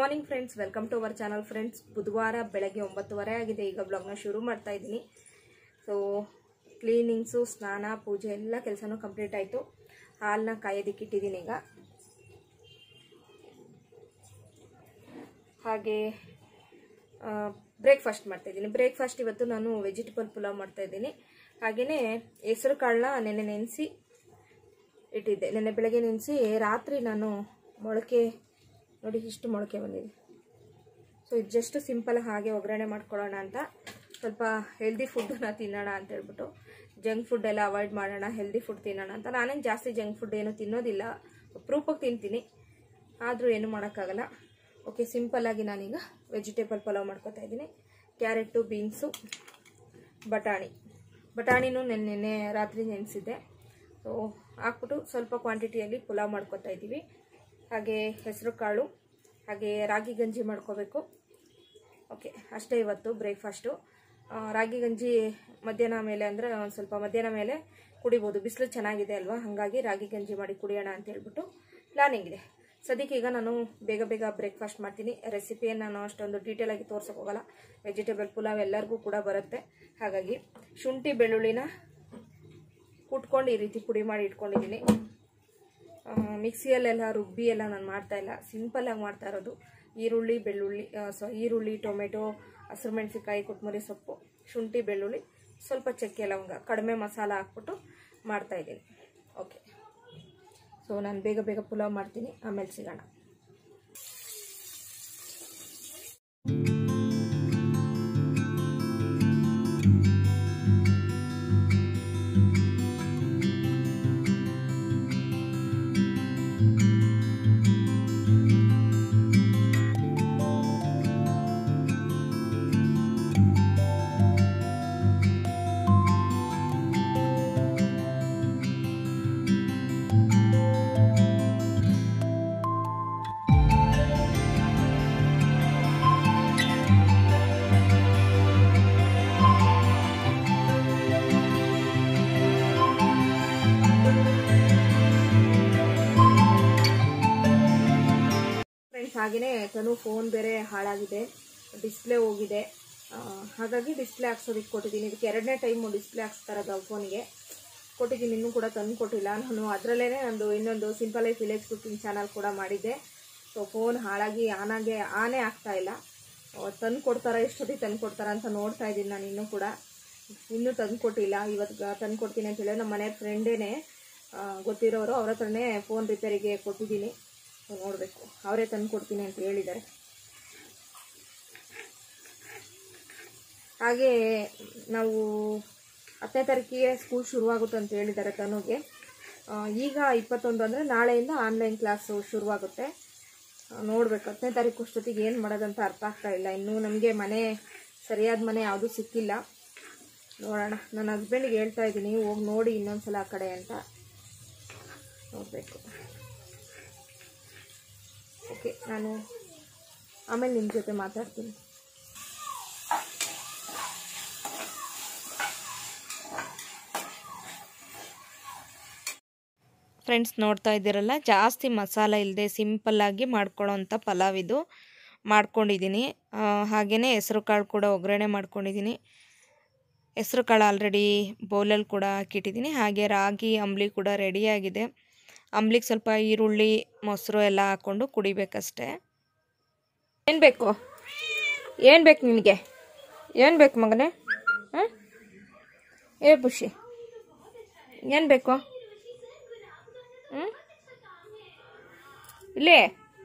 morning friends welcome to our channel friends ಬುಧವಾರ ಬೆಳಗ್ಗೆ ಒಂಬತ್ತುವರೆ ಆಗಿದೆ ಈಗ ಬ್ಲಾಗ್ನ ಶುರು ಮಾಡ್ತಾ ಇದ್ದೀನಿ ಸೊ ಕ್ಲೀನಿಂಗ್ಸು ಸ್ನಾನ ಪೂಜೆ ಎಲ್ಲ ಕೆಲಸನೂ ಕಂಪ್ಲೀಟ್ ಆಯಿತು ಹಾಲನ್ನ ಕಾಯೋದಕ್ಕಿಟ್ಟಿದ್ದೀನಿ ಈಗ ಹಾಗೆ ಬ್ರೇಕ್ಫಾಸ್ಟ್ ಮಾಡ್ತಾಯಿದ್ದೀನಿ ಬ್ರೇಕ್ಫಾಸ್ಟ್ ಇವತ್ತು ನಾನು ವೆಜಿಟೇಬಲ್ ಪುಲಾವ್ ಮಾಡ್ತಾಯಿದ್ದೀನಿ ಹಾಗೆಯೇ ಹೆಸರು ಕಾಳನ್ನ ನೆನೆ ನೆನೆಸಿ ಇಟ್ಟಿದ್ದೆ ನೆನ್ನೆ ಬೆಳಗ್ಗೆ ನೆನೆಸಿ ರಾತ್ರಿ ನಾನು ಮೊಳಕೆ ನೋಡಿ ಇಷ್ಟು ಮೊಳಕೆ ಬಂದಿದೆ ಸೊ ಇದು ಜಸ್ಟ್ ಸಿಂಪಲ್ ಹಾಗೆ ಒಗ್ಗರಣೆ ಮಾಡ್ಕೊಳ್ಳೋಣ ಅಂತ ಸ್ವಲ್ಪ ಹೆಲ್ದಿ ಫುಡ್ಡನ್ನ ತಿನ್ನೋಣ ಅಂತ ಹೇಳ್ಬಿಟ್ಟು ಜಂಕ್ ಫುಡ್ ಎಲ್ಲ ಅವಾಯ್ಡ್ ಮಾಡೋಣ ಹೆಲ್ದಿ ಫುಡ್ ತಿನ್ನೋಣ ಅಂತ ನಾನೇನು ಜಾಸ್ತಿ ಜಂಕ್ ಫುಡ್ ಏನು ತಿನ್ನೋದಿಲ್ಲ ಪ್ರೂಫಾಗಿ ತಿಂತೀನಿ ಆದರೂ ಏನು ಮಾಡೋಕ್ಕಾಗಲ್ಲ ಓಕೆ ಸಿಂಪಲ್ಲಾಗಿ ನಾನೀಗ ವೆಜಿಟೇಬಲ್ ಪಲಾವ್ ಮಾಡ್ಕೊತಾ ಇದ್ದೀನಿ ಕ್ಯಾರೆಟು ಬೀನ್ಸು ಬಟಾಣಿ ಬಟಾಣಿನೂ ನೆನ್ನೆ ನೆನ್ನೆ ರಾತ್ರಿ ನೆನೆಸಿದ್ದೆ ಸೊ ಹಾಕ್ಬಿಟ್ಟು ಸ್ವಲ್ಪ ಕ್ವಾಂಟಿಟಿಯಲ್ಲಿ ಪುಲಾವ್ ಮಾಡ್ಕೊತಾ ಇದ್ದೀವಿ ಹಾಗೆ ಹೆಸರು ಕಾಳು ಹಾಗೆ ರಾಗಿ ಗಂಜಿ ಮಾಡ್ಕೋಬೇಕು ಓಕೆ ಅಷ್ಟೇ ಇವತ್ತು ಬ್ರೇಕ್ಫಾಸ್ಟು ರಾಗಿ ಗಂಜಿ ಮಧ್ಯಾಹ್ನ ಮೇಲೆ ಅಂದರೆ ಒಂದು ಸ್ವಲ್ಪ ಮಧ್ಯಾಹ್ನ ಮೇಲೆ ಕುಡಿಬೋದು ಬಿಸಿಲು ಚೆನ್ನಾಗಿದೆ ಅಲ್ವಾ ಹಾಗಾಗಿ ರಾಗಿ ಗಂಜಿ ಮಾಡಿ ಕುಡಿಯೋಣ ಅಂತ ಹೇಳ್ಬಿಟ್ಟು ಪ್ಲಾನಿಂಗ್ ಇದೆ ಸದ್ಯಕ್ಕೆ ಈಗ ನಾನು ಬೇಗ ಬೇಗ ಬ್ರೇಕ್ಫಾಸ್ಟ್ ಮಾಡ್ತೀನಿ ರೆಸಿಪಿಯನ್ನು ನಾನು ಅಷ್ಟೊಂದು ಡೀಟೇಲಾಗಿ ತೋರ್ಸೋಕೆ ಹೋಗಲ್ಲ ವೆಜಿಟೇಬಲ್ ಪುಲಾವ್ ಎಲ್ಲರಿಗೂ ಕೂಡ ಬರುತ್ತೆ ಹಾಗಾಗಿ ಶುಂಠಿ ಬೆಳ್ಳುಳ್ಳಿನ ಕುಟ್ಕೊಂಡು ಈ ರೀತಿ ಪುಡಿ ಮಾಡಿ ಇಟ್ಕೊಂಡಿದ್ದೀನಿ ಮಿಕ್ಸಿಯಲ್ಲೆಲ್ಲ ರುಬ್ಬಿ ಎಲ್ಲ ನಾನು ಮಾಡ್ತಾ ಇಲ್ಲ ಸಿಂಪಲ್ಲಾಗಿ ಮಾಡ್ತಾ ಇರೋದು ಈರುಳ್ಳಿ ಬೆಳ್ಳುಳ್ಳಿ ಸೊ ಈರುಳ್ಳಿ ಟೊಮೆಟೊ ಹಸಿರು ಮೆಣಸಿನ್ಕಾಯಿ ಕೊತ್ತಂಬರಿ ಸೊಪ್ಪು ಶುಂಠಿ ಬೆಳ್ಳುಳ್ಳಿ ಸ್ವಲ್ಪ ಚಕ್ಕೆ ಲವಂಗ ಕಡಿಮೆ ಮಸಾಲ ಹಾಕ್ಬಿಟ್ಟು ಮಾಡ್ತಾ ಇದ್ದೀನಿ ಓಕೆ ಸೊ ನಾನು ಬೇಗ ಬೇಗ ಪುಲಾವ್ ಮಾಡ್ತೀನಿ ಆಮೇಲೆ ಸಿಗೋಣ ಫ್ರೆಂಡ್ಸ್ ಹಾಗೆಯೇ ತನು ಫೋನ್ ಬೇರೆ ಹಾಳಾಗಿದೆ ಡಿಸ್ಪ್ಲೇ ಹೋಗಿದೆ ಆ, ಹಾಗಾಗಿ ಡಿಸ್ಪ್ಲೇ ಹಾಕ್ಸೋದಕ್ಕೆ ಕೊಟ್ಟಿದ್ದೀನಿ ಇದಕ್ಕೆ ಎರಡನೇ ಟೈಮು ಡಿಸ್ಪ್ಲೇ ಹಾಕ್ಸ್ತಾ ಇರೋದು ಫೋನಿಗೆ ಕೊಟ್ಟಿದ್ದೀನಿ ಇನ್ನೂ ಕೂಡ ತಂದು ಕೊಟ್ಟಿಲ್ಲ ನಾನು ಅದರಲ್ಲೇ ನಂದು ಇನ್ನೊಂದು simple life village cooking channel ಕೂಡ ಮಾಡಿದ್ದೆ ಸೊ ಫೋನ್ ಹಾಳಾಗಿ ಆನಾಗೆ ಆನೇ ಆಗ್ತಾ ಇಲ್ಲ ತಂದು ಕೊಡ್ತಾರ ಎಷ್ಟೊತ್ತಿಗೆ ತಂದು ಕೊಡ್ತಾರ ಅಂತ ನೋಡ್ತಾ ಇದ್ದೀನಿ ನಾನು ಇನ್ನೂ ಕೂಡ ಇನ್ನೂ ತಂದು ಕೊಟ್ಟಿಲ್ಲ ಇವತ್ತು ತಂದು ಕೊಡ್ತೀನಿ ಅಂತ ಹೇಳಿ ನಮ್ಮ ಮನೆ ಫ್ರೆಂಡೇನೆ ಗೊತ್ತಿರೋರು ಅವ್ರ ಹತ್ರನೇ ಫೋನ್ ರಿಪೇರಿಗೆ ಕೊಟ್ಟಿದ್ದೀನಿ ಸೊ ನೋಡಬೇಕು ಅವರೇ ತಂದು ಕೊಡ್ತೀನಿ ಅಂತ ಹೇಳಿದ್ದಾರೆ ಹಾಗೆ ನಾವು ಹತ್ತನೇ ತಾರೀಕಿಗೆ ಸ್ಕೂಲ್ ಶುರುವಾಗುತ್ತೆ ಅಂತ ಹೇಳಿದ್ದಾರೆ ತನುಗೆ ಆ, ಈಗ ಇಪ್ಪತ್ತೊಂದು ಅಂದರೆ ನಾಳೆಯಿಂದ ಆನ್ಲೈನ್ ಕ್ಲಾಸು ಶುರುವಾಗುತ್ತೆ ನೋಡ್ಬೇಕು ಹತ್ತನೇ ತಾರೀಕು ಅಷ್ಟೊತ್ತಿಗೆ ಏನು ಮಾಡೋದಂತ ಅರ್ಥ ಆಗ್ತಾ ಇಲ್ಲ ಇನ್ನೂ ನಮಗೆ ಮನೆ ಸರಿಯಾದ ಮನೆ ಯಾವುದೂ ಸಿಕ್ಕಿಲ್ಲ ನೋಡೋಣ ನನ್ನ ಹಸ್ಬೆಂಡಿಗೆ ಹೇಳ್ತಾ ಇದ್ದೀನಿ ಹೋಗಿ ನೋಡಿ ಇನ್ನೊಂದ್ಸಲ ಆ ಕಡೆ ಅಂತ ನೋಡಬೇಕು ಓಕೆ ನಾನು ಆಮೇಲೆ ನಿಮ್ಮ ಜೊತೆ ಮಾತಾಡ್ತೀನಿ ಫ್ರೆಂಡ್ಸ್ ನೋಡ್ತಾ ಇದ್ದೀರಲ್ಲ ಜಾಸ್ತಿ ಮಸಾಲ ಇಲ್ಲದೆ ಸಿಂಪಲ್ಲಾಗಿ ಮಾಡ್ಕೊಳ್ಳೋವಂಥ ಪಲಾವ್ ಇದು ಮಾಡ್ಕೊಂಡಿದ್ದೀನಿ ಹಾಗೆಯೇ ಹೆಸರು ಕಾಳು ಕೂಡ ಒಗ್ಗರಣೆ ಮಾಡ್ಕೊಂಡಿದ್ದೀನಿ ಹೆಸರು ಕಾಳು ಆಲ್ರೆಡಿ ಬೌಲಲ್ಲಿ ಕೂಡ ಹಾಕಿಟ್ಟಿದ್ದೀನಿ ಹಾಗೆ ರಾಗಿ ಅಂಬ್ಲಿ ಕೂಡ ರೆಡಿಯಾಗಿದೆ ಅಂಬ್ಲಿಗೆ ಸ್ವಲ್ಪ ಈರುಳ್ಳಿ ಮೊಸರು ಎಲ್ಲ ಹಾಕ್ಕೊಂಡು ಕುಡಿಬೇಕಷ್ಟೆ ಏನು ಬೇಕು ಏನು ಬೇಕು ನಿನಗೆ ಏನು ಬೇಕು ಮಗನೇ ಹಾಂ ಏ ಖುಷಿ ಏನು ಬೇಕು ಹ್ಞೂ ಇಲ್ಲೇ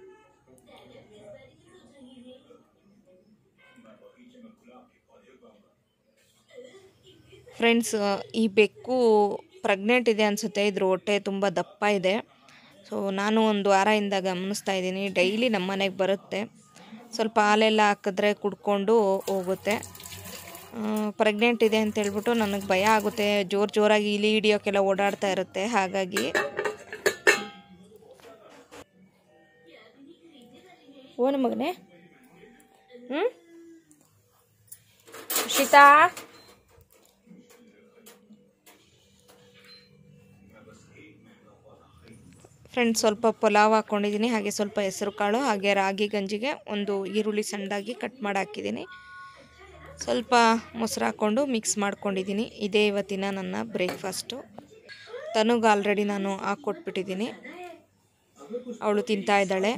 ಫ್ರೆಂಡ್ಸ್ ಈ ಬೆಕ್ಕು ಪ್ರೆಗ್ನೆಂಟ್ ಇದೆ ಅನಿಸುತ್ತೆ ಇದ್ರ ಹೊಟ್ಟೆ ತುಂಬ ದಪ್ಪ ಇದೆ ಸೊ ನಾನು ಒಂದು ವಾರದಿಂದ ಗಮನಿಸ್ತಾ ಇದ್ದೀನಿ ಡೈಲಿ ನಮ್ಮ ಮನೆಗೆ ಬರುತ್ತೆ ಸ್ವಲ್ಪ ಹಾಲೆಲ್ಲ ಹಾಕಿದ್ರೆ ಕುಡ್ಕೊಂಡು ಹೋಗುತ್ತೆ ಪ್ರೆಗ್ನೆಂಟ್ ಇದೆ ಅಂತ ಹೇಳ್ಬಿಟ್ಟು ನನಗೆ ಭಯ ಆಗುತ್ತೆ ಜೋರು ಜೋರಾಗಿ ಇಲಿ ಹಿಡಿಯೋಕ್ಕೆಲ್ಲ ಓಡಾಡ್ತಾ ಇರುತ್ತೆ ಹಾಗಾಗಿ ಓನ ಮಗನೇ ಹ್ಞೂ ಶೀತಾ ಫ್ರೆಂಡ್ಸ್ ಸ್ವಲ್ಪ ಪಲಾವ್ ಹಾಕ್ಕೊಂಡಿದ್ದೀನಿ ಹಾಗೆ ಸ್ವಲ್ಪ ಹೆಸರು ಕಾಳು ಹಾಗೆ ರಾಗಿ ಗಂಜಿಗೆ ಒಂದು ಈರುಳ್ಳಿ ಸಣ್ಣದಾಗಿ ಕಟ್ ಮಾಡಿ ಹಾಕಿದ್ದೀನಿ ಸ್ವಲ್ಪ ಮೊಸರು ಹಾಕ್ಕೊಂಡು ಮಿಕ್ಸ್ ಮಾಡ್ಕೊಂಡಿದ್ದೀನಿ ಇದೇ ಇವತ್ತಿನ ನನ್ನ ಬ್ರೇಕ್ಫಾಸ್ಟು ತನುಗೆ ಆಲ್ರೆಡಿ ನಾನು ಹಾಕ್ಕೊಟ್ಬಿಟ್ಟಿದ್ದೀನಿ ಅವಳು ತಿಂತಾ ಇದ್ದಾಳೆ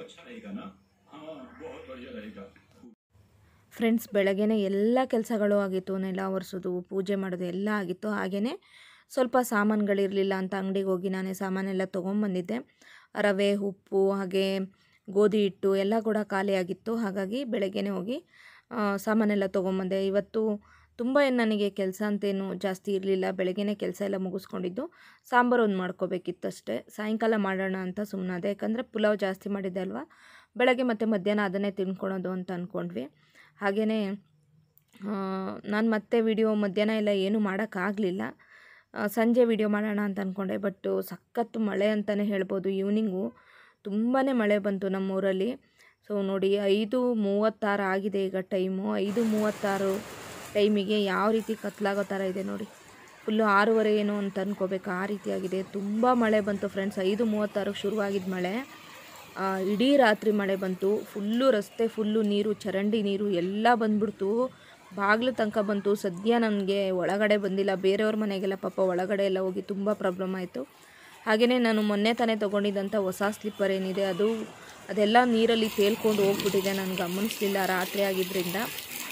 ಫ್ರೆಂಡ್ಸ್ ಬೆಳಗ್ಗೆನೆ ಎಲ್ಲ ಕೆಲಸಗಳು ಆಗಿತ್ತು ನೆಲ ಒರೆಸೋದು ಪೂಜೆ ಮಾಡೋದು ಎಲ್ಲ ಆಗಿತ್ತು ಹಾಗೆಯೇ ಸ್ವಲ್ಪ ಸಾಮಾನುಗಳಿರಲಿಲ್ಲ ಅಂತ ಅಂಗಡಿಗೆ ಹೋಗಿ ನಾನೇ ಸಾಮಾನೆಲ್ಲ ತೊಗೊಂಬಂದಿದ್ದೆ ರವೆ ಉಪ್ಪು ಹಾಗೆ ಗೋಧಿ ಹಿಟ್ಟು ಎಲ್ಲ ಕೂಡ ಖಾಲಿಯಾಗಿತ್ತು ಹಾಗಾಗಿ ಬೆಳಗ್ಗೆನೇ ಹೋಗಿ ಆ, ಸಾಮಾನೆಲ್ಲ ತೊಗೊಂಬಂದೆ ಇವತ್ತು ತುಂಬ ಏನು ನನಗೆ ಕೆಲಸ ಅಂತೇನು ಜಾಸ್ತಿ ಇರಲಿಲ್ಲ ಬೆಳಗ್ಗೆನೇ ಕೆಲಸ ಎಲ್ಲ ಮುಗಿಸ್ಕೊಂಡಿದ್ದು ಸಾಂಬಾರು ಒಂದು ಮಾಡ್ಕೋಬೇಕಿತ್ತು ಅಷ್ಟೇ ಸಾಯಂಕಾಲ ಮಾಡೋಣ ಅಂತ ಸುಮ್ಮನಾದೆ ಯಾಕಂದರೆ ಪುಲಾವ್ ಜಾಸ್ತಿ ಮಾಡಿದ್ದೆ ಅಲ್ವಾ ಬೆಳಗ್ಗೆ ಮತ್ತು ಮಧ್ಯಾಹ್ನ ಅದನ್ನೇ ತಿನ್ಕೊಳೋದು ಅಂತ ಅಂದ್ಕೊಂಡ್ವಿ ಹಾಗೆಯೇ ನಾನು ಮತ್ತೆ ವಿಡಿಯೋ ಮಧ್ಯಾಹ್ನ ಎಲ್ಲ ಏನೂ ಮಾಡೋಕ್ಕಾಗಲಿಲ್ಲ ಸಂಜೆ ವಿಡಿಯೋ ಮಾಡೋಣ ಅಂತ ಅಂದ್ಕೊಂಡೆ ಬಟ್ಟು ಸಖತ್ತು ಮಳೆ ಅಂತಲೇ ಹೇಳ್ಬೋದು ಈವ್ನಿಂಗು ತುಂಬಾ ಮಳೆ ಬಂತು ನಮ್ಮೂರಲ್ಲಿ ಸೊ ನೋಡಿ ಐದು ಮೂವತ್ತಾರು ಆಗಿದೆ ಈಗ ಟೈಮು ಐದು ಮೂವತ್ತಾರು ಟೈಮಿಗೆ ಯಾವ ರೀತಿ ಕತ್ಲಾಗೋ ಥರ ಇದೆ ನೋಡಿ ಫುಲ್ಲು ಆರೂವರೆ ಏನು ಅಂತ ಅನ್ಕೋಬೇಕು ಆ ರೀತಿಯಾಗಿದೆ ತುಂಬ ಮಳೆ ಬಂತು ಫ್ರೆಂಡ್ಸ್ ಐದು ಮೂವತ್ತಾರಕ್ಕೆ ಶುರುವಾಗಿದ್ದ ಮಳೆ ಆ, ಇಡೀ ರಾತ್ರಿ ಮಳೆ ಬಂತು ಫುಲ್ಲು ರಸ್ತೆ ಫುಲ್ಲು ನೀರು ಚರಂಡಿ ನೀರು ಎಲ್ಲ ಬಂದ್ಬಿಡ್ತು ಬಾಗಿಲು ತನಕ ಬಂತು ಸದ್ಯ ನನಗೆ ಒಳಗಡೆ ಬಂದಿಲ್ಲ ಬೇರೆಯವ್ರ ಮನೆಗೆಲ್ಲ ಪಾಪ ಒಳಗಡೆ ಎಲ್ಲ ಹೋಗಿ ತುಂಬ ಪ್ರಾಬ್ಲಮ್ ಆಯಿತು ಹಾಗೆಯೇ ನಾನು ಮೊನ್ನೆ ತಾನೇ ತೊಗೊಂಡಿದ್ದಂಥ ಹೊಸ ಸ್ಲಿಪ್ಪರ್ ಏನಿದೆ ಅದು ಅದೆಲ್ಲ ನೀರಲ್ಲಿ ತೇಲ್ಕೊಂಡು ಹೋಗ್ಬಿಟ್ಟಿದೆ ನಾನು ಗಮನಿಸಲಿಲ್ಲ ರಾತ್ರಿ ಆಗಿದ್ದರಿಂದ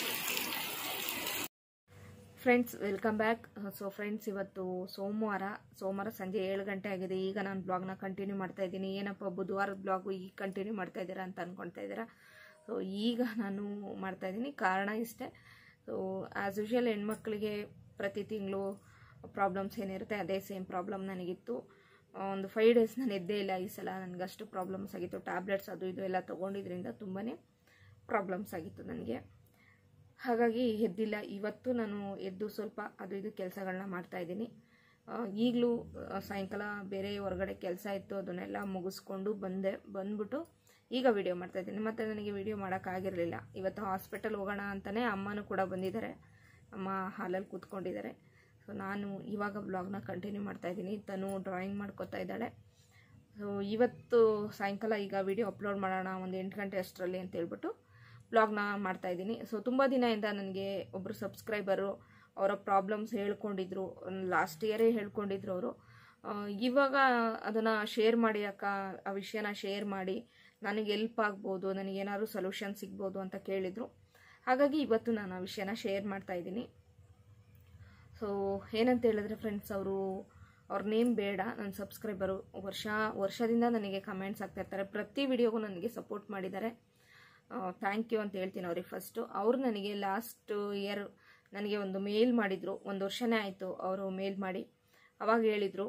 friends welcome back so friends ಇವತ್ತು ಸೋಮವಾರ ಸೋಮವಾರ ಸಂಜೆ ಏಳು ಗಂಟೆ ಆಗಿದೆ ಈಗ ನಾನು ಬ್ಲಾಗ್ನ ಕಂಟಿನ್ಯೂ ಮಾಡ್ತಾ ಇದ್ದೀನಿ ಏನಪ್ಪ ಬುಧವಾರದ ಬ್ಲಾಗು ಈಗ ಕಂಟಿನ್ಯೂ ಮಾಡ್ತಾ ಇದ್ದೀರಾ ಅಂತ ಅಂದ್ಕೊಳ್ತಾ ಇದ್ದೀರಾ ಸೊ ಈಗ ನಾನು ಮಾಡ್ತಾ ಇದ್ದೀನಿ ಕಾರಣ ಇಷ್ಟೇ ಸೊ ಆ್ಯಸ್ ಯೂಶುವಲ್ ಹೆಣ್ಮಕ್ಳಿಗೆ ಪ್ರತಿ ತಿಂಗಳು ಪ್ರಾಬ್ಲಮ್ಸ್ ಏನಿರುತ್ತೆ ಅದೇ ಸೇಮ್ ಪ್ರಾಬ್ಲಮ್ ನನಗಿತ್ತು ಒಂದು ಫೈವ್ ಡೇಸ್ ನಾನು ಎದ್ದೇ ಇಲ್ಲ ಈ ಸಲ ನನಗಷ್ಟು ಪ್ರಾಬ್ಲಮ್ಸ್ ಆಗಿತ್ತು ಟ್ಯಾಬ್ಲೆಟ್ಸ್ ಅದು ಇದು ಎಲ್ಲ ತೊಗೊಂಡಿದ್ರಿಂದ ತುಂಬಾ ಪ್ರಾಬ್ಲಮ್ಸ್ ಆಗಿತ್ತು ನನಗೆ ಹಾಗಾಗಿ ಎದ್ದಿಲ್ಲ ಇವತ್ತು ನಾನು ಎದ್ದು ಸ್ವಲ್ಪ ಅದು ಇದು ಕೆಲಸಗಳನ್ನ ಮಾಡ್ತಾ ಇದ್ದೀನಿ ಈಗಲೂ ಸಾಯಂಕಾಲ ಬೇರೆ ಹೊರಗಡೆ ಕೆಲಸ ಇತ್ತು ಅದನ್ನೆಲ್ಲ ಮುಗಿಸ್ಕೊಂಡು ಬಂದೆ ಬಂದ್ಬಿಟ್ಟು ಈಗ ವಿಡಿಯೋ ಮಾಡ್ತಾ ಇದ್ದೀನಿ ಮತ್ತು ನನಗೆ ವಿಡಿಯೋ ಮಾಡೋಕ್ಕಾಗಿರಲಿಲ್ಲ ಇವತ್ತು ಹಾಸ್ಪಿಟಲ್ ಹೋಗೋಣ ಅಂತಲೇ ಅಮ್ಮನೂ ಕೂಡ ಬಂದಿದ್ದಾರೆ ಅಮ್ಮ ಹಾಲಲ್ಲಿ ಕೂತ್ಕೊಂಡಿದ್ದಾರೆ ಸೊ ನಾನು ಇವಾಗ ಬ್ಲಾಗ್ನ ಕಂಟಿನ್ಯೂ ಮಾಡ್ತಾ ಇದ್ದೀನಿ ತನು ಡ್ರಾಯಿಂಗ್ ಮಾಡ್ಕೋತಾ ಇದ್ದಾಳೆ ಸೊ ಇವತ್ತು ಸಾಯಂಕಾಲ ಈಗ ವಿಡಿಯೋ ಅಪ್ಲೋಡ್ ಮಾಡೋಣ ಒಂದು ಎಂಟು ಗಂಟೆ ಅಷ್ಟರಲ್ಲಿ ಅಂತ ಹೇಳ್ಬಿಟ್ಟು ಬ್ಲಾಗ್ನ ಮಾಡ್ತಾ ಇದ್ದೀನಿ ಸೊ ತುಂಬ ದಿನದಿಂದ ನನಗೆ ಒಬ್ಬರು ಸಬ್ಸ್ಕ್ರೈಬರು ಅವರ ಪ್ರಾಬ್ಲಮ್ಸ್ ಹೇಳ್ಕೊಂಡಿದ್ರು ಲಾಸ್ಟ್ ಇಯರೇ ಹೇಳ್ಕೊಂಡಿದ್ರು ಅವರು ಇವಾಗ ಅದನ್ನು ಶೇರ್ ಮಾಡಿ ಅಕ್ಕ ಆ ವಿಷಯನ ಶೇರ್ ಮಾಡಿ ನನಗೆ ಎಲ್ಪ್ ಆಗ್ಬೋದು ನನಗೇನಾದ್ರು ಸೊಲ್ಯೂಷನ್ ಸಿಗ್ಬೋದು ಅಂತ ಕೇಳಿದರು ಹಾಗಾಗಿ ಇವತ್ತು ನಾನು ಆ ವಿಷಯನ ಶೇರ್ ಮಾಡ್ತಾ ಇದ್ದೀನಿ ಸೊ ಏನಂತ ಹೇಳಿದ್ರೆ ಫ್ರೆಂಡ್ಸ್ ಅವರು ಅವ್ರ ನೇಮ್ ಬೇಡ ನನ್ನ ಸಬ್ಸ್ಕ್ರೈಬರು ವರ್ಷ ವರ್ಷದಿಂದ ನನಗೆ ಕಮೆಂಟ್ಸ್ ಆಗ್ತಾ ಇರ್ತಾರೆ ಪ್ರತಿ ವಿಡಿಯೋಗೂ ನನಗೆ ಸಪೋರ್ಟ್ ಮಾಡಿದ್ದಾರೆ ಥ್ಯಾಂಕ್ ಯು ಅಂತ ಹೇಳ್ತೀನಿ ಅವ್ರಿಗೆ ಫಸ್ಟು ಅವರು ನನಗೆ ಲಾಸ್ಟ್ ಇಯರ್ ನನಗೆ ಒಂದು ಮೇಲ್ ಮಾಡಿದರು ಒಂದು ವರ್ಷನೇ ಆಯಿತು ಅವರು ಮೇಲ್ ಮಾಡಿ ಅವಾಗ ಹೇಳಿದರು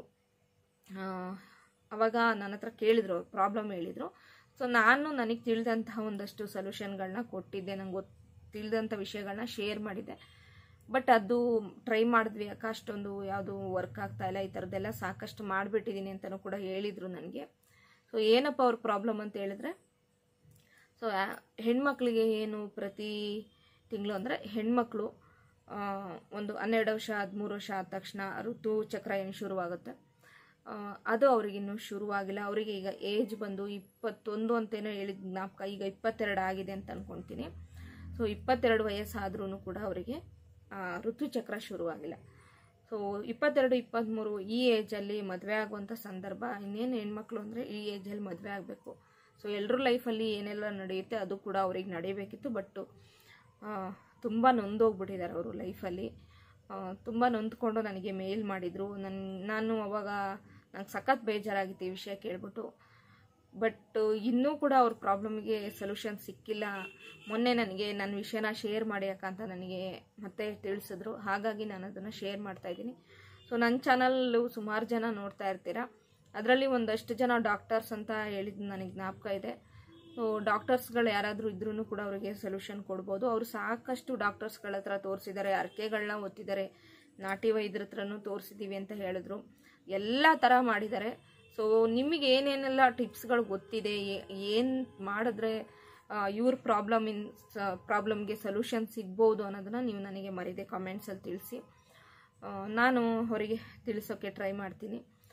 ಅವಾಗ ನನ್ನ ಹತ್ರ ಕೇಳಿದರು ಪ್ರಾಬ್ಲಮ್ ಹೇಳಿದರು ಸೊ ನಾನು ನನಗೆ ತಿಳಿದಂತಹ ಒಂದಷ್ಟು ಸೊಲ್ಯೂಷನ್ಗಳನ್ನ ಕೊಟ್ಟಿದ್ದೆ ನಂಗೆ ಗೊತ್ತು ತಿಳಿದಂಥ ವಿಷಯಗಳನ್ನ ಶೇರ್ ಮಾಡಿದ್ದೆ ಬಟ್ ಅದು ಟ್ರೈ ಮಾಡಿದ್ವಿ ಅಕ್ಕ ಅಷ್ಟೊಂದು ಯಾವುದು ವರ್ಕ್ ಆಗ್ತಾ ಇಲ್ಲ ಈ ಥರದ್ದೆಲ್ಲ ಸಾಕಷ್ಟು ಮಾಡಿಬಿಟ್ಟಿದ್ದೀನಿ ಅಂತಲೂ ಕೂಡ ಹೇಳಿದರು ನನಗೆ ಸೊ ಏನಪ್ಪ ಅವ್ರ ಪ್ರಾಬ್ಲಮ್ ಅಂತ ಹೇಳಿದ್ರೆ ಸೊ ಹೆಣ್ಮಕ್ಳಿಗೆ ಏನು ಪ್ರತಿ ತಿಂಗಳು ಅಂದರೆ ಹೆಣ್ಮಕ್ಳು ಆ, ಒಂದು ಹನ್ನೆರಡು ವರ್ಷ ಹದಿಮೂರು ವರ್ಷ ಆದ ತಕ್ಷಣ ಋತು ಚಕ್ರ ಏನು ಶುರುವಾಗುತ್ತೆ ಆ, ಅದು ಅವ್ರಿಗಿನ್ನೂ ಶುರುವಾಗಿಲ್ಲ ಅವರಿಗೆ ಈಗ ಏಜ್ ಬಂದು ಇಪ್ಪತ್ತೊಂದು ಅಂತೇನೋ ಹೇಳಿದ ಜ್ಞಾಪಕ ಈಗ ಇಪ್ಪತ್ತೆರಡು ಆಗಿದೆ ಅಂತ ಅಂದ್ಕೊಳ್ತೀನಿ ಸೊ ಇಪ್ಪತ್ತೆರಡು ವಯಸ್ಸಾದ್ರೂ ಕೂಡ ಅವರಿಗೆ ಋತುಚಕ್ರ ಶುರುವಾಗಿಲ್ಲ ಸೊ ಇಪ್ಪತ್ತೆರಡು ಇಪ್ಪತ್ತ್ಮೂರು ಈ ಏಜಲ್ಲಿ ಮದುವೆ ಆಗುವಂಥ ಸಂದರ್ಭ ಇನ್ನೇನು ಹೆಣ್ಮಕ್ಳು ಅಂದರೆ ಈ ಏಜಲ್ಲಿ ಮದುವೆ ಆಗಬೇಕು ಸೊ ಎಲ್ಲರ ಲೈಫಲ್ಲಿ ಏನೆಲ್ಲ ನಡೆಯುತ್ತೆ ಅದು ಕೂಡ ಅವ್ರಿಗೆ ನಡೀಬೇಕಿತ್ತು ಬಟ್ಟು ತುಂಬ ನೊಂದೋಗ್ಬಿಟ್ಟಿದ್ದಾರೆ ಅವರು ಲೈಫಲ್ಲಿ ತುಂಬ ನೊಂದ್ಕೊಂಡು ನನಗೆ ಮೇಲ್ ಮಾಡಿದರು ನನ್ನ ನಾನು ಅವಾಗ ನಂಗೆ ಸಖತ್ ಬೇಜಾರಾಗಿತ್ತು ಈ ವಿಷಯ ಕೇಳ್ಬಿಟ್ಟು ಬಟ್ ಇನ್ನೂ ಕೂಡ ಅವ್ರ ಪ್ರಾಬ್ಲಮ್ಗೆ ಸೊಲ್ಯೂಷನ್ ಸಿಕ್ಕಿಲ್ಲ ಮೊನ್ನೆ ನನಗೆ ನನ್ನ ವಿಷಯನ ಶೇರ್ ಮಾಡಿ ಅಕ್ಕ ಅಂತ ನನಗೆ ಮತ್ತೆ ತಿಳಿಸಿದ್ರು ಹಾಗಾಗಿ ನಾನು ಅದನ್ನು ಶೇರ್ ಮಾಡ್ತಾ ಇದ್ದೀನಿ ಸೊ ನನ್ನ ಚಾನಲ್ಲು ಸುಮಾರು ಜನ ನೋಡ್ತಾ ಇರ್ತೀರಾ ಅದರಲ್ಲಿ ಒಂದಷ್ಟು ಜನ ಡಾಕ್ಟರ್ಸ್ ಅಂತ ಹೇಳಿದ್ದು ನನಗೆ ಜ್ಞಾಪಕ ಇದೆ ಸೊ ಡಾಕ್ಟರ್ಸ್ಗಳು ಯಾರಾದರೂ ಇದ್ರೂ ಕೂಡ ಅವರಿಗೆ ಸೊಲ್ಯೂಷನ್ ಕೊಡ್ಬೋದು ಅವರು ಸಾಕಷ್ಟು ಡಾಕ್ಟರ್ಸ್ಗಳ ಹತ್ರ ತೋರಿಸಿದ್ದಾರೆ ಅರ್ಕೆಗಳನ್ನ ಒತ್ತಿದ್ದಾರೆ ನಾಟಿ ವೈದ್ಯರ ಹತ್ರನೂ ತೋರಿಸಿದ್ದೀವಿ ಅಂತ ಹೇಳಿದ್ರು ಎಲ್ಲ ಥರ ಮಾಡಿದ್ದಾರೆ ಸೊ ನಿಮಗೆ ಏನೇನೆಲ್ಲ ಟಿಪ್ಸ್ಗಳು ಗೊತ್ತಿದೆ ಏನು ಮಾಡಿದ್ರೆ ಇವ್ರ ಪ್ರಾಬ್ಲಮ್ ಇನ್ ಪ್ರಾಬ್ಲಮ್ಗೆ ಸೊಲ್ಯೂಷನ್ ಸಿಗ್ಬೋದು ಅನ್ನೋದನ್ನು ನೀವು ನನಗೆ ಮರಿದೆ ಕಾಮೆಂಟ್ಸಲ್ಲಿ ತಿಳಿಸಿ ಆ, ನಾನು ಅವರಿಗೆ ತಿಳಿಸೋಕ್ಕೆ ಟ್ರೈ ಮಾಡ್ತೀನಿ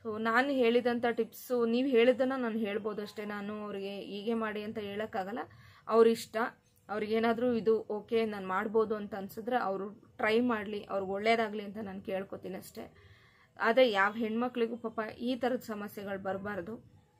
ಸೊ ನಾನು ಹೇಳಿದಂಥ ಟಿಪ್ಸು ನೀವು ಹೇಳಿದ್ದನ್ನು ನಾನು ಹೇಳ್ಬೋದು ಅಷ್ಟೇ ನಾನು ಅವರಿಗೆ ಹೀಗೆ ಮಾಡಿ ಅಂತ ಹೇಳೋಕ್ಕಾಗಲ್ಲ ಅವ್ರ ಇಷ್ಟ ಅವ್ರಿಗೇನಾದರೂ ಇದು ಓಕೆ ನಾನು ಮಾಡ್ಬೋದು ಅಂತ ಅನ್ಸಿದ್ರೆ ಅವರು ಟ್ರೈ ಮಾಡಲಿ ಅವ್ರಿಗೆ ಒಳ್ಳೇದಾಗಲಿ ಅಂತ ನಾನು ಕೇಳ್ಕೊತೀನಿ ಅಷ್ಟೇ ಆದರೆ ಯಾವ ಹೆಣ್ಮಕ್ಳಿಗೂ ಪಾಪ ಈ ಥರದ ಸಮಸ್ಯೆಗಳು ಬರಬಾರ್ದು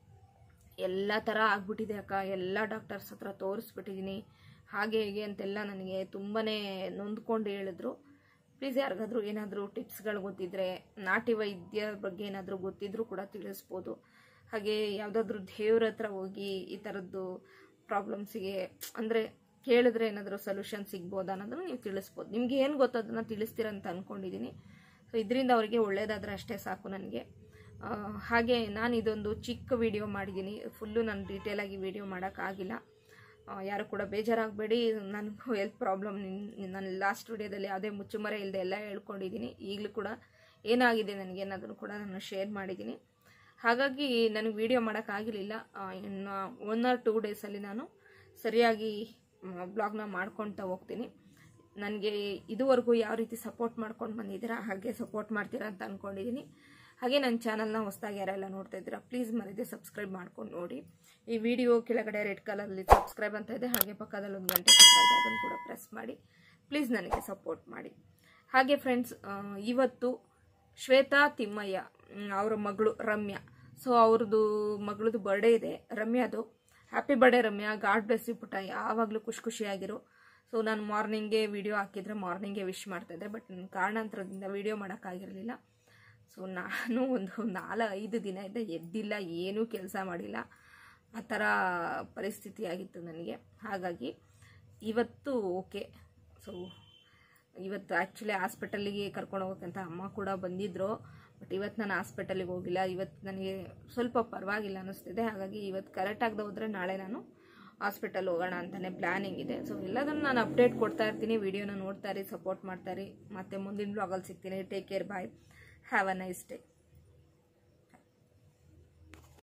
ಎಲ್ಲ ಥರ ಆಗ್ಬಿಟ್ಟಿದೆ ಅಕ್ಕ ಎಲ್ಲ ಡಾಕ್ಟರ್ಸ್ ಹತ್ರ ತೋರಿಸ್ಬಿಟ್ಟಿದ್ದೀನಿ ಹಾಗೆ ಹೀಗೆ ಅಂತೆಲ್ಲ ನನಗೆ ತುಂಬಾ ನೊಂದ್ಕೊಂಡು ಹೇಳಿದ್ರು ಪ್ಲೀಸ್ ಯಾರಿಗಾದ್ರೂ ಏನಾದರೂ ಟಿಪ್ಸ್ಗಳು ಗೊತ್ತಿದ್ರೆ ನಾಟಿ ವೈದ್ಯ ಬಗ್ಗೆ ಏನಾದರೂ ಗೊತ್ತಿದ್ರೂ ಕೂಡ ತಿಳಿಸ್ಬೋದು ಹಾಗೆ ಯಾವುದಾದ್ರೂ ದೇವ್ರ ಹತ್ರ ಹೋಗಿ ಈ ಥರದ್ದು ಪ್ರಾಬ್ಲಮ್ಸಿಗೆ ಅಂದರೆ ಕೇಳಿದ್ರೆ ಏನಾದರೂ ಸೊಲ್ಯೂಷನ್ ಸಿಗ್ಬೋದಾ ಅನ್ನೋದನ್ನು ನೀವು ತಿಳಿಸ್ಬೋದು ನಿಮ್ಗೆ ಏನು ಗೊತ್ತೋ ಅದನ್ನು ತಿಳಿಸ್ತೀರ ಅಂತ ಅಂದ್ಕೊಂಡಿದ್ದೀನಿ ಸೊ ಇದರಿಂದ ಅವರಿಗೆ ಒಳ್ಳೇದಾದರೆ ಅಷ್ಟೇ ಸಾಕು ನನಗೆ ಆ, ಹಾಗೆ ನಾನು ಇದೊಂದು ಚಿಕ್ಕ ವಿಡಿಯೋ ಮಾಡಿದ್ದೀನಿ ಫುಲ್ಲು ನಾನು ಡೀಟೇಲಾಗಿ ವಿಡಿಯೋ ಮಾಡೋಕ್ಕಾಗಿಲ್ಲ ಆ, ಯಾರು ಕೂಡ ಬೇಜಾರಾಗಬೇಡಿ ನನಗೂ ಹೆಲ್ತ್ ಪ್ರಾಬ್ಲಮ್ ನಾನು ಲಾಸ್ಟ್ ವಿಡಿಯೋದಲ್ಲಿ ಯಾವುದೇ ಮುಚ್ಚುಮರೆ ಇಲ್ಲದೆ ಎಲ್ಲ ಹೇಳ್ಕೊಂಡಿದ್ದೀನಿ ಈಗಲೂ ಕೂಡ ಏನಾಗಿದೆ ನನಗೆ ಅನ್ನೋದನ್ನು ಕೂಡ ನಾನು ಶೇರ್ ಮಾಡಿದ್ದೀನಿ ಹಾಗಾಗಿ ನನಗೆ ವಿಡಿಯೋ ಮಾಡೋಕ್ಕಾಗಲಿಲ್ಲ ಇನ್ನು ಒನ್ ಆರ್ ಟೂ ಡೇಸಲ್ಲಿ ನಾನು ಸರಿಯಾಗಿ ಬ್ಲಾಗ್ನ ಮಾಡ್ಕೊಳ್ತಾ ಹೋಗ್ತೀನಿ ನನಗೆ ಇದುವರೆಗೂ ಯಾವ ರೀತಿ ಸಪೋರ್ಟ್ ಮಾಡ್ಕೊಂಡು ಬಂದಿದ್ದೀರಾ ಹಾಗೆ ಸಪೋರ್ಟ್ ಮಾಡ್ತೀರಾ ಅಂತ ಅಂದ್ಕೊಂಡಿದ್ದೀನಿ ಹಾಗೆ ನನ್ನ ಚಾನಲ್ನ ಹೊಸದಾಗಿ ಯಾರೆಲ್ಲ ನೋಡ್ತಾ ಇದ್ದೀರಾ ಪ್ಲೀಸ್ ಮರಿದೆ ಸಬ್ಸ್ಕ್ರೈಬ್ ಮಾಡ್ಕೊಂಡು ನೋಡಿ ಈ ವಿಡಿಯೋ ಕೆಳಗಡೆ ರೆಡ್ ಕಲರಲ್ಲಿ ಸಬ್ಸ್ಕ್ರೈಬ್ ಅಂತ ಇದೆ ಹಾಗೆ ಪಕ್ಕದಲ್ಲಿ ಒಂದು ಗಂಟೆ ಸಬ್ಸ್ಕ್ರೈಬ್ ಅದನ್ನು ಕೂಡ ಪ್ರೆಸ್ ಮಾಡಿ ಪ್ಲೀಸ್ ನನಗೆ ಸಪೋರ್ಟ್ ಮಾಡಿ ಹಾಗೆ ಫ್ರೆಂಡ್ಸ್ ಇವತ್ತು ಶ್ವೇತಾ ತಿಮ್ಮಯ್ಯ ಮ್, ಅವರ ಮಗಳು ರಮ್ಯಾ ಸೊ ಅವ್ರದ್ದು ಮಗಳದು ಬರ್ಡೇ ಇದೆ ರಮ್ಯಾದು happy birthday Ramya god bless you ಪುಟ್ಟ ಯಾವಾಗಲೂ ಖುಷಿ ಖುಷಿಯಾಗಿರು ಸೊ ನಾನು ಮಾರ್ನಿಂಗ್ಗೆ ವಿಡಿಯೋ ಹಾಕಿದ್ರೆ ಮಾರ್ನಿಂಗೆ ವಿಶ್ ಮಾಡ್ತಾಯಿದ್ದೆ ಬಟ್ ನನ್ನ ಕಾರಣಾಂತರದಿಂದ ವಿಡಿಯೋ ಮಾಡೋಕ್ಕಾಗಿರಲಿಲ್ಲ ಸೊ ನಾನು ಒಂದು ನಾಲ್ಕು ಐದು ದಿನ ಇದ್ದ ಎದ್ದಿಲ್ಲ ಏನೂ ಕೆಲಸ ಮಾಡಿಲ್ಲ ಆ ಥರ ಪರಿಸ್ಥಿತಿ ಆಗಿತ್ತು ನನಗೆ ಹಾಗಾಗಿ ಇವತ್ತು ಓಕೆ ಸೊ ಇವತ್ತು ಆ್ಯಕ್ಚುಲಿ ಹಾಸ್ಪಿಟಲ್ಲಿಗೆ ಕರ್ಕೊಂಡು ಹೋಗೋಕ್ಕಂತ ಅಮ್ಮ ಕೂಡ ಬಂದಿದ್ದರು ಬಟ್ ಇವತ್ತು ನಾನು ಹಾಸ್ಪಿಟಲಿಗೆ ಹೋಗಿಲ್ಲ ಇವತ್ತು ನನಗೆ ಸ್ವಲ್ಪ ಪರವಾಗಿಲ್ಲ ಅನ್ನಿಸ್ತಿದೆ ಹಾಗಾಗಿ ಇವತ್ತು ಕರೆಕ್ಟ್ ಆಗದೆ ಹೋದರೆ ನಾಳೆ ನಾನು ಹಾಸ್ಪಿಟಲ್ ಹೋಗೋಣ ಅಂತಲೇ ಪ್ಲ್ಯಾನಿಂಗ್ ಇದೆ ಸೊ ಎಲ್ಲದನ್ನು ನಾನು ಅಪ್ಡೇಟ್ ಕೊಡ್ತಾ ಇರ್ತೀನಿ ವಿಡಿಯೋನ ನೋಡ್ತಾ ಇರಿ ಸಪೋರ್ಟ್ ಮಾಡ್ತಾ ಇರಿ ಮತ್ತೆ ಮುಂದಿನ ಬ್ಲಾಗಲ್ಲಿ ಸಿಗ್ತೀನಿ take care bye have a nice day